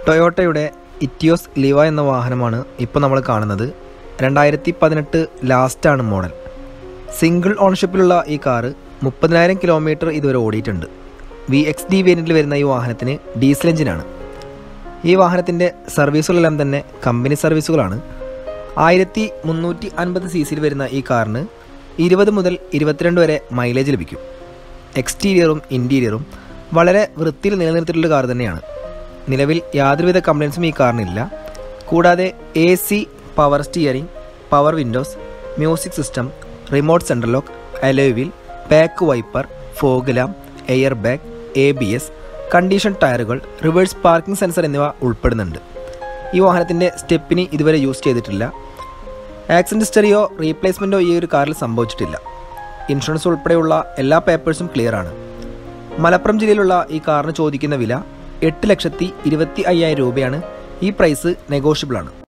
ടൊയോട്ടയുടെ Etios ലിവ എന്ന വാഹനമാണ് ഇപ്പോൾ നമ്മൾ കാണുന്നത് രണ്ടായിരത്തി പതിനെട്ട് ലാസ്റ്റാണ് മോഡൽ സിംഗിൾ ഓണർഷിപ്പിലുള്ള ഈ കാറ് മുപ്പതിനായിരം കിലോമീറ്റർ ഇതുവരെ ഓടിയിട്ടുണ്ട് വി എക്സ് ഡി വേരിയൻറ്റിൽ വരുന്ന ഈ വാഹനത്തിന് ഡീസൽ എഞ്ചിനാണ് ഈ വാഹനത്തിൻ്റെ സർവീസുകളെല്ലാം തന്നെ കമ്പനി സർവീസുകളാണ് ആയിരത്തി മുന്നൂറ്റി അൻപത് സി സിയിൽ വരുന്ന ഈ കാറിന് ഇരുപത് മുതൽ ഇരുപത്തിരണ്ട് വരെ മൈലേജ് ലഭിക്കും എക്സ്റ്റീരിയറും ഇൻറ്റീരിയറും വളരെ വൃത്തിയിൽ നിലനിർത്തിയിട്ടുള്ള കാർ തന്നെയാണ് നിലവിൽ യാതൊരുവിധ കംപ്ലയിൻസും ഈ കാറിനില്ല കൂടാതെ A C power steering power windows music system remote central lock അലോവിൽ back wiper fog lamp air bag A B S condition ടയറുകൾ റിവേഴ്സ് പാർക്കിംഗ് സെൻസർ എന്നിവ ഉൾപ്പെടുന്നുണ്ട് ഈ വാഹനത്തിൻ്റെ സ്റ്റെപ്പിന് ഇതുവരെ യൂസ് ചെയ്തിട്ടില്ല ആക്സിഡൻറ്റ് ഹിസ്റ്ററിയോ റീപ്ലേസ്മെൻറ്റോ ഈ ഒരു കാറിൽ സംഭവിച്ചിട്ടില്ല ഇൻഷുറൻസ് ഉൾപ്പെടെയുള്ള എല്ലാ പേപ്പേഴ്സും ക്ലിയർ ആണ് മലപ്പുറം ജില്ലയിലുള്ള ഈ കാറിന് ചോദിക്കുന്ന വില എട്ട് ലക്ഷത്തി ഇരുപത്തി അയ്യായിരം രൂപയാണ് ഈ പ്രൈസ് നെഗോഷ്യബിൾ ആണ്